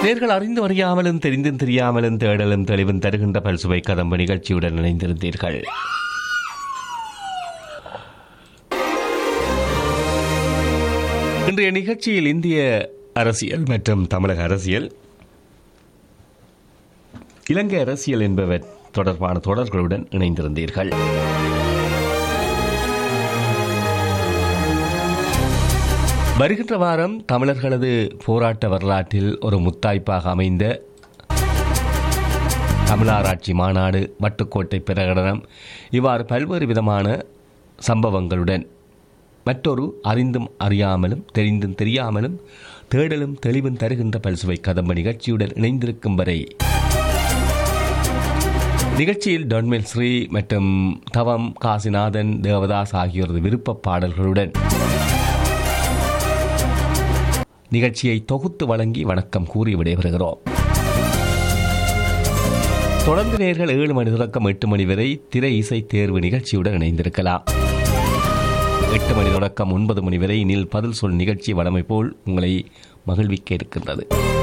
நேர்கள் அறிந்து அறியாமலும் தெரிந்தும் தெரியாமலும் தேடலும் தெளிவும் தருகின்ற பல்சுவை கதம்பு நிகழ்ச்சியுடன் இணைந்திருந்தீர்கள் இன்றைய நிகழ்ச்சியில் இந்திய அரசியல் மற்றும் தமிழக அரசியல் இலங்கை அரசியல் என்பவர் தொடர்பான தொடர்களுடன் இணைந்திருந்தீர்கள் வருகின்ற வாரம் தமிழர்களது போராட்ட வரலாற்றில் ஒரு முத்தாய்ப்பாக அமைந்த தமிழாராட்சி மாநாடு வட்டுக்கோட்டை பிரகடனம் இவ்வாறு பல்வேறு விதமான சம்பவங்களுடன் மற்றொரு அறிந்தும் அறியாமலும் தெரிந்தும் தெரியாமலும் தேடலும் தெளிவும் தருகின்ற பல்சுவை கதம்ப நிகழ்ச்சியுடன் இணைந்திருக்கும் வரை நிகழ்ச்சியில் டொன்மெல் ஸ்ரீ மற்றும் தவம் காசிநாதன் தேவதாஸ் ஆகியோரது விருப்ப பாடல்களுடன் நிகழ்ச்சியை தொகுத்து வழங்கி வணக்கம் கூறி விடைபெறுகிறோம் தொடர்ந்து நேர்கள் ஏழு மணி தொடக்கம் எட்டு மணி வரை திரை இசை தேர்வு நிகழ்ச்சியுடன் இணைந்திருக்கலாம் எட்டு மணி தொடக்கம் ஒன்பது மணி வரை நில் பதில் சொல் நிகழ்ச்சி வழமை போல் உங்களை மகிழ்விக்க இருக்கின்றது